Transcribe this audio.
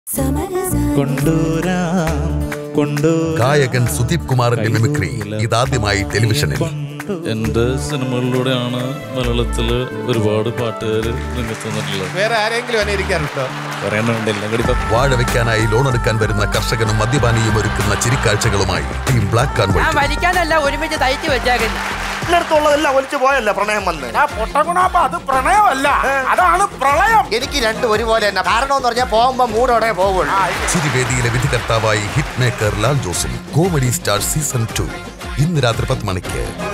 കൊണ്ടൂരാം കൊണ്ടൂ ഗായകൻ സുദീപ് കുമാറിന്റെ മിമിക്രി ഇതാദ്യമായി ടെലിവിഷനിൽ എൻ്റെ സിനിമകളിലൂടെയാണ് മലയാളത്തില് ഒരുപാട് പാട്ടുകാർ രംഗത്ത് വന്നിട്ടുള്ളത് വേറെ ആരെങ്കിലും അനുകരിക്കാറുണ്ടോ പറയണുണ്ട് എല്ലാം കൂടി ഇപ്പം വാഴ വെക്കാനായി ലോൺ എടുക്കാൻ വരുന്ന കർഷകനും മദ്യപാനിയും ഒരുക്കുന്ന ചിരിക്കാഴ്ചകളുമായി ടീം ബ്ലാക്ക് ആൻഡ് ഞാൻ വൈറ്റ് വലിക്കാനല്ല ഒരുമിച്ച് തയ്ച്ചു വെച്ചേക്കുന്നു എല്ലായിടത്തുള്ളതെല്ലാം ഒലിച്ചു പോയല്ല പ്രണയം വന്ന് അത് പ്രണയമല്ല അതാണ് പ്രളയം എനിക്ക് രണ്ടും ഒരുപോലെ തന്നെ കാരണം എന്ന് പറഞ്ഞാൽ പോകുമ്പോ മൂടോടെ പോകുള്ളൂ ചിരിവേദിയിലെ വിധികർത്താവായി ഹിറ്റ് മേക്കർ ലാൽ ജോസും കോമഡി സ്റ്റാർ സീസൺ ടു ഇന്ന് രാത്രി പത്ത് മണിക്ക്